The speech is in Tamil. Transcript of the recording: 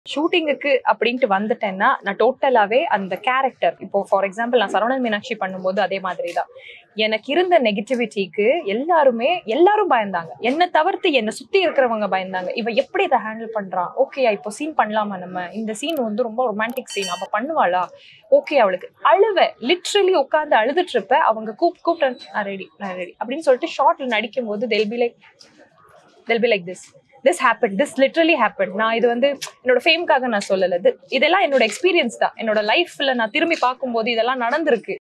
ஷூட்டிங்குக்கு அப்படின்ட்டு வந்துட்டேன்னா நான் டோட்டலாவே அந்த கேரக்டர் இப்போ ஃபார் எக்ஸாம்பிள் நான் சரவணன் மீனாட்சி பண்ணும்போது அதே மாதிரி தான் எனக்கு இருந்த நெகட்டிவிட்டிக்கு எல்லாருமே எல்லாரும் பயந்தாங்க என்னை தவிர்த்து என்னை சுத்தி இருக்கிறவங்க பயந்தாங்க இவ எப்படி இதை ஹேண்டில் பண்றான் ஓகே இப்போ சீன் பண்ணலாமா நம்ம இந்த சீன் வந்து ரொம்ப ரொமான்டிக் சீன் அவ பண்ணுவாளா ஓகே அவளுக்கு அழுவ லிட்ரலி உட்காந்து அழுதுட்டு இருப்ப அவங்க கூப் கூப்பிட்டு நான் ரெடி நான் ரெடி அப்படின்னு சொல்லிட்டு ஷார்ட்ல நடிக்கும் போது they'll be like they'll be like this this happen this literally happen நான் இது வந்து என்னோட ஃபேம்காக நான் சொல்லலை இது இதெல்லாம் என்னோட எக்ஸ்பீரியன்ஸ் தான் என்னோட லைஃப்ல நான் திரும்பி பார்க்கும்போது இதெல்லாம் நடந்திருக்கு